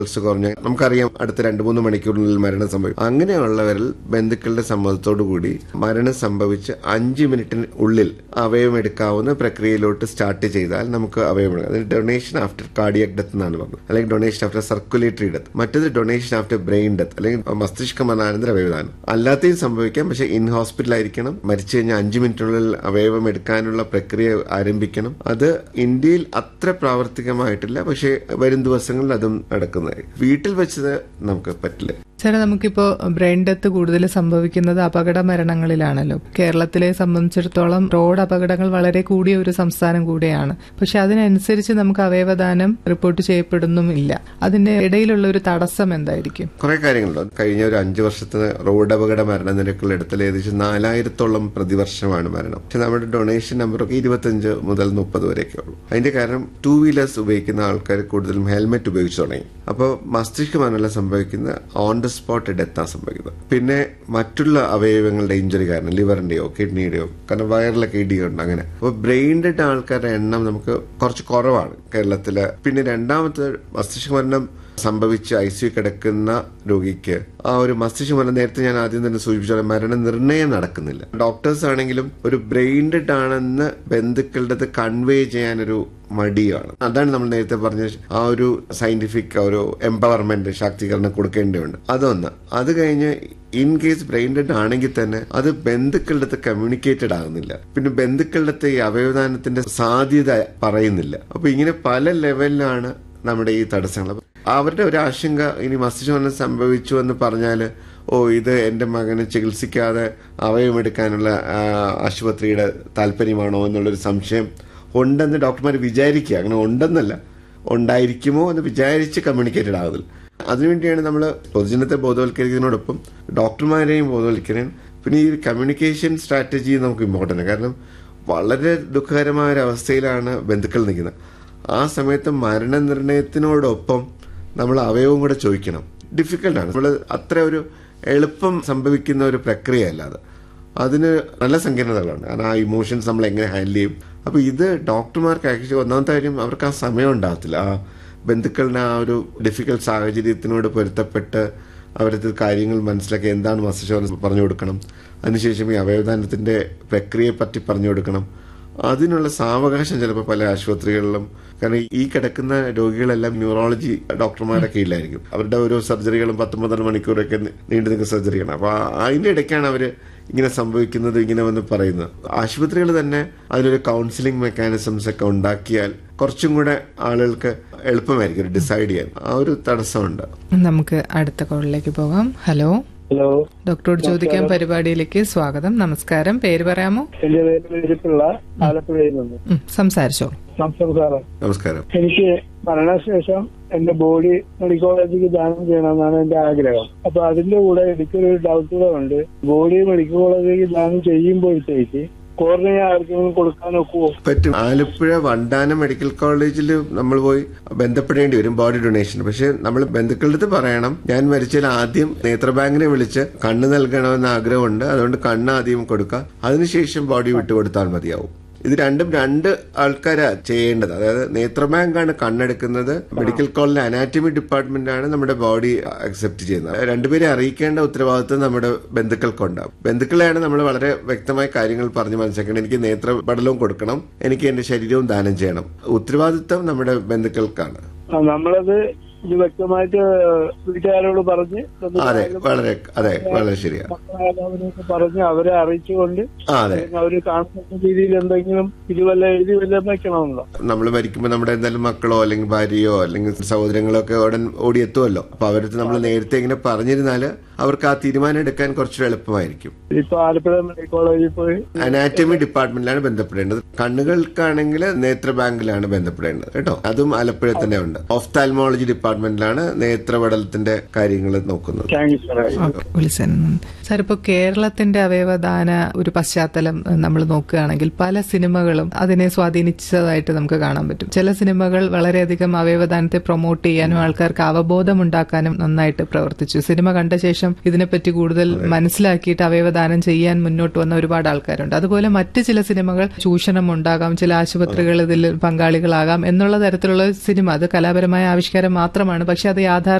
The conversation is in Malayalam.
പൾസ് കുറഞ്ഞ നമുക്കറിയാം അടുത്ത രണ്ട് മൂന്ന് മണിക്കൂറിനുള്ളിൽ മരണം സംഭവിക്കും അങ്ങനെയുള്ളവരിൽ ബന്ധുക്കളുടെ സമ്മതത്തോടു കൂടി മരണം സംഭവിച്ച് അഞ്ച് മിനിറ്റിന് ഉള്ളിൽ അവയവം എടുക്കാവുന്ന പ്രക്രിയയിലോട്ട് സ്റ്റാർട്ട് ചെയ്താൽ നമുക്ക് അവയവം എടുക്കാം അതിന് ഡൊണേഷൻ ആഫ്റ്റർ കാർഡിയക് ഡെത്ത് എന്നാണ് പറഞ്ഞത് അല്ലെങ്കിൽ ഡൊണേഷൻ ആഫ്റ്റർ സർക്കുലേറ്ററി ഡെത്ത് മറ്റേത് ഡൊണേഷൻ ആഫ്റ്റർ ബ്രെയിൻ ഡെത്ത് അല്ലെങ്കിൽ മസ്തിഷ്ക മരണാനന്തര അവയവദാനം അല്ലാത്തതും സംഭവിക്കാം പക്ഷേ ഇൻ ഹോസ്പിറ്റലായിരിക്കണം മരിച്ചു കഴിഞ്ഞാൽ അഞ്ച് മിനിറ്റിനുള്ളിൽ അവയവം എടുക്കാനുള്ള പ്രക്രിയ ആരംഭിക്കണം അത് ഇന്ത്യയിൽ അത്ര പ്രാവർത്തികമായിട്ടില്ല പക്ഷേ വരും ദിവസങ്ങളിൽ അതും നടക്കുന്നതായി വീട്ടിൽ വെച്ചത് നമുക്ക് പറ്റില്ല സാറേ നമുക്കിപ്പോ ബ്രെയിൻ ഡെത്ത് കൂടുതൽ സംഭവിക്കുന്നത് അപകട മരണങ്ങളിലാണല്ലോ കേരളത്തിലെ സംബന്ധിച്ചിടത്തോളം റോഡ് അപകടങ്ങൾ വളരെ കൂടിയ ഒരു സംസ്ഥാനം കൂടെയാണ് പക്ഷെ അതിനനുസരിച്ച് നമുക്ക് അവയവദാനം റിപ്പോർട്ട് ചെയ്യപ്പെടുന്നുമില്ല അതിന്റെ ഇടയിലുള്ള ഒരു തടസ്സം എന്തായിരിക്കും കുറെ കാര്യങ്ങളുണ്ട് കഴിഞ്ഞ ഒരു അഞ്ചു വർഷത്തെ റോഡ് അപകട മരണ നിരക്കുകൾ എടുത്താൽ ഏകദേശം നാലായിരത്തോളം പ്രതിവർഷമാണ് മരണം പക്ഷെ നമ്മുടെ ഡൊണേഷൻ നമ്പറൊക്കെ ഇരുപത്തഞ്ച് മുതൽ മുപ്പത് വരെയൊക്കെ ഉള്ളൂ അതിന്റെ കാരണം ടൂ വീലേഴ്സ് ഉപയോഗിക്കുന്ന ആൾക്കാർ കൂടുതലും ഹെൽമെറ്റ് ഉപയോഗിച്ച് തുടങ്ങി അപ്പോൾ മസ്തിഷ്ക മരണം സംഭവിക്കുന്ന ഓൺ ദ സ്പോട്ട് ഡെത്താണ് സംഭവിക്കുന്നത് പിന്നെ മറ്റുള്ള അവയവങ്ങളുടെ ഇഞ്ചുറി കാരണം ലിവറിന്റെയോ കിഡ്നിയുടെയോ കാരണം വയറിലൊക്കെ ഇടിയുണ്ട് അങ്ങനെ അപ്പോൾ ബ്രെയിൻ ഡെഡ് ആൾക്കാരുടെ എണ്ണം നമുക്ക് കുറച്ച് കുറവാണ് കേരളത്തില് പിന്നെ രണ്ടാമത്തെ മസ്തിഷ്ക മരണം സംഭവിച്ച് ഐ സി കിടക്കുന്ന രോഗിക്ക് ആ ഒരു മസ്തിഷ്ക മരണം നേരത്തെ ഞാൻ ആദ്യം തന്നെ സൂചിപ്പിച്ച മരണ നിർണയം നടക്കുന്നില്ല ഡോക്ടേഴ്സ് ആണെങ്കിലും ഒരു ബ്രെയിൻ ഡെഡ് ആണെന്ന് ബന്ധുക്കളുടെ കൺവേ ചെയ്യാനൊരു മടിയാണ് അതാണ് നമ്മൾ നേരത്തെ പറഞ്ഞ ആ ഒരു സയന്റിഫിക് ഒരു എംപവർമെന്റ് ശാക്തീകരണം കൊടുക്കേണ്ടതുണ്ട് അതൊന്ന് അത് കഴിഞ്ഞ് ഇൻ കേസ് ബ്രെയിൻ ഡെഡ് ആണെങ്കിൽ തന്നെ അത് ബന്ധുക്കളുടെ അടുത്ത് കമ്മ്യൂണിക്കേറ്റഡ് ആകുന്നില്ല പിന്നെ ബന്ധുക്കളുടെ അടുത്ത് ഈ അവയവദാനത്തിന്റെ സാധ്യത പറയുന്നില്ല അപ്പൊ ഇങ്ങനെ പല ലെവലിലാണ് നമ്മുടെ ഈ തടസ്സങ്ങൾ അവരുടെ ഒരു ആശങ്ക ഇനി മസ്തിഷ്കമരണം സംഭവിച്ചു എന്ന് പറഞ്ഞാൽ ഓ ഇത് എൻ്റെ മകന് ചികിത്സിക്കാതെ അവയവമെടുക്കാനുള്ള ആശുപത്രിയുടെ താല്പര്യമാണോ എന്നുള്ളൊരു സംശയം ഉണ്ടെന്ന് ഡോക്ടർമാർ വിചാരിക്കുക അങ്ങനെ ഉണ്ടെന്നല്ല ഉണ്ടായിരിക്കുമോ എന്ന് വിചാരിച്ച് കമ്മ്യൂണിക്കേറ്റഡ് ആകുന്നില്ല അതിനുവേണ്ടിയാണ് നമ്മൾ പൊതുജനത്തെ ബോധവൽക്കരിക്കുന്നതിനോടൊപ്പം ഡോക്ടർമാരെയും ബോധവൽക്കരിക്കാൻ പിന്നെ ഈ കമ്മ്യൂണിക്കേഷൻ സ്ട്രാറ്റജി നമുക്ക് ഇമ്പോർട്ടൻ്റ് കാരണം വളരെ ദുഃഖകരമായ ഒരു അവസ്ഥയിലാണ് ബന്ധുക്കൾ നിൽക്കുന്നത് ആ സമയത്ത് മരണനിർണയത്തിനോടൊപ്പം നമ്മൾ അവയവം കൂടെ ചോദിക്കണം ഡിഫിക്കൽട്ടാണ് നമ്മൾ അത്ര ഒരു എളുപ്പം സംഭവിക്കുന്ന ഒരു പ്രക്രിയ അല്ല അത് അതിന് നല്ല സങ്കീർണതകളുണ്ട് കാരണം ആ ഇമോഷൻസ് നമ്മൾ എങ്ങനെ ഹാൻഡിൽ ചെയ്യും അപ്പൊ ഇത് ഡോക്ടർമാർക്ക് ആക്ച്വലി ഒന്നാമത്തെ കാര്യം അവർക്ക് ആ സമയം ഉണ്ടാകത്തില്ല ആ ബന്ധുക്കളുടെ ആ ഒരു ഡിഫിക്കൽട്ട് സാഹചര്യത്തിനോട് പൊരുത്തപ്പെട്ട് അവരത് കാര്യങ്ങൾ മനസ്സിലാക്കി എന്താണ് മസ്തിഷ്കം പറഞ്ഞു കൊടുക്കണം അതിനുശേഷം ഈ അവയവദാനത്തിന്റെ പ്രക്രിയയെ പറ്റി പറഞ്ഞു കൊടുക്കണം അതിനുള്ള സാവകാശം ചിലപ്പോൾ പല ആശുപത്രികളിലും കാരണം ഈ കിടക്കുന്ന രോഗികളെല്ലാം ന്യൂറോളജി ഡോക്ടർമാരുടെ കീഴിലായിരിക്കും അവരുടെ ഓരോ സർജറികളും പത്തൊമ്പതര മണിക്കൂറൊക്കെ നീണ്ടു നിൽക്കുന്ന സർജറിയാണ് അപ്പൊ അതിന്റെ ഇടയ്ക്കാണ് അവര് ഇങ്ങനെ സംഭവിക്കുന്നത് ഇങ്ങനെ വന്ന് പറയുന്നത് ആശുപത്രികൾ തന്നെ അതിനൊരു കൗൺസിലിംഗ് മെക്കാനിസംസ് ഒക്കെ ഉണ്ടാക്കിയാൽ കുറച്ചും കൂടെ ആളുകൾക്ക് എളുപ്പമായിരിക്കും ഡിസൈഡ് ചെയ്യാൻ ആ ഒരു തടസ്സമുണ്ട് നമുക്ക് അടുത്ത കോളിലേക്ക് പോകാം ഹലോ ഹലോ ഡോക്ടറോട് ചോദിക്കാൻ പരിപാടിയിലേക്ക് സ്വാഗതം നമസ്കാരം പേര് പറയാമോ എന്റെ പേര് വെജിപ്പിള്ള ആലപ്പുഴയിൽ നിന്ന് ഉം, സംസാരിച്ചോളൂ സംസാരം നമസ്കാരം എനിക്ക് മരണശേഷം എന്റെ ബോഡി മെഡിക്കൽ കോളേജിലേക്ക് ദാനം ചെയ്യണമെന്നാണ് എന്റെ ആഗ്രഹം അപ്പൊ അതിന്റെ കൂടെ എനിക്കൊരു ഡൗട്ട് കൂടെ ഉണ്ട് ബോഡി മെഡിക്കൽ കോളേജിലേക്ക് ദാനം ചെയ്യുമ്പോഴത്തേക്ക് കോർണിയ ആർക്കെങ്കിലും കൊടുക്കാൻ ഒക്കുവോ പറ്റും ആലപ്പുഴ വണ്ടാനം മെഡിക്കൽ കോളേജിൽ നമ്മൾ പോയി ബന്ധപ്പെടേണ്ടി വരും ബോഡി ഡൊണേഷൻ പക്ഷെ നമ്മൾ ബന്ധുക്കളുടെ അടുത്ത് പറയണം ഞാൻ മരിച്ചാൽ ആദ്യം നേത്രബാങ്കിനെ വിളിച്ച് കണ്ണ് നൽകണമെന്ന് ആഗ്രഹമുണ്ട് അതുകൊണ്ട് കണ്ണ് ആദ്യം കൊടുക്കുക അതിനുശേഷം ബോഡി വിട്ടുകൊടുത്താൽ മതിയാവും ഇത് രണ്ടും രണ്ട് ആൾക്കാരാ ചെയ്യേണ്ടത് അതായത് നേത്രബാങ്കാണ് കണ്ണെടുക്കുന്നത് മെഡിക്കൽ കോളേജിലെ അനാറ്റമി ഡിപ്പാർട്ട്മെന്റ് ആണ് നമ്മുടെ ബോഡി അക്സെപ്റ്റ് ചെയ്യുന്നത് രണ്ടുപേരെ അറിയിക്കേണ്ട ഉത്തരവാദിത്വം നമ്മുടെ ബന്ധുക്കൾക്കുണ്ടാവും ബന്ധുക്കളെയാണ് നമ്മൾ വളരെ വ്യക്തമായ കാര്യങ്ങൾ പറഞ്ഞ് മനസ്സിലാക്കണം എനിക്ക് നേത്രപടലവും കൊടുക്കണം എനിക്ക് എന്റെ ശരീരവും ദാനം ചെയ്യണം ഉത്തരവാദിത്വം നമ്മുടെ ബന്ധുക്കൾക്കാണ് ആ, നമ്മളത് ഇത് വ്യക്തമായിട്ട് വീട്ടുകാരോട് പറഞ്ഞ് അതെ വളരെ അതെ വളരെ ശരിയാ അവരെയൊക്കെ പറഞ്ഞ് അവരെ അറിയിച്ചുകൊണ്ട് ആ അതെ അവര് കാണുന്ന രീതിയിൽ എന്തെങ്കിലും ഇത് വല്ല എഴുതി വല്ലതും വെക്കണമെന്നോ നമ്മൾ മരിക്കുമ്പോൾ നമ്മുടെ എന്തായാലും മക്കളോ അല്ലെങ്കിൽ ഭാര്യയോ അല്ലെങ്കിൽ സഹോദരങ്ങളോ ഒക്കെ ഉടൻ ഓടിയെത്തുമല്ലോ അപ്പൊ അവരടുത്ത് നമ്മൾ നേരത്തെ ഇങ്ങനെ പറഞ്ഞിരുന്നാല് അവർക്ക് ആ തീരുമാനം എടുക്കാൻ കുറച്ചുകൂടെ എളുപ്പമായിരിക്കും ഇപ്പൊ ആലപ്പുഴ മെഡിക്കൽ കോളേജിൽ പോയി അനാറ്റമി ഡിപ്പാർട്ട്മെന്റിലാണ് ബന്ധപ്പെടേണ്ടത് കണ്ണുകൾക്കാണെങ്കിൽ നേത്ര ബാങ്കിലാണ് ബന്ധപ്പെടേണ്ടത് കേട്ടോ അതും ആലപ്പുഴ തന്നെ ഉണ്ട് ഓഫ്താൽമോളജി ഡിപ്പാർട്ട്മെന്റിലാണ് നേത്രപടലത്തിന്റെ കാര്യങ്ങൾ നോക്കുന്നത് താങ്ക് യു സാറേ ഓക്കെ വിളിച്ചതിന് സാർ ഇപ്പോൾ കേരളത്തിന്റെ അവയവദാന ഒരു പശ്ചാത്തലം നമ്മൾ നോക്കുകയാണെങ്കിൽ പല സിനിമകളും അതിനെ സ്വാധീനിച്ചതായിട്ട് നമുക്ക് കാണാൻ പറ്റും ചില സിനിമകൾ വളരെയധികം അവയവദാനത്തെ പ്രൊമോട്ട് ചെയ്യാനും ആൾക്കാർക്ക് അവബോധം ഉണ്ടാക്കാനും നന്നായിട്ട് പ്രവർത്തിച്ചു സിനിമ കണ്ട ശേഷം ഇതിനെപ്പറ്റി കൂടുതൽ മനസ്സിലാക്കിയിട്ട് അവയവദാനം ചെയ്യാൻ മുന്നോട്ട് വന്ന ഒരുപാട് ആൾക്കാരുണ്ട് അതുപോലെ മറ്റ് ചില സിനിമകൾ ചൂഷണം ഉണ്ടാകാം ചില ആശുപത്രികൾ ഇതിൽ പങ്കാളികളാകാം എന്നുള്ള തരത്തിലുള്ള സിനിമ അത് കലാപരമായ ആവിഷ്കാരം മാത്രം മാത്രമാണ് പക്ഷെ അത് യാഥാർത്ഥ്യം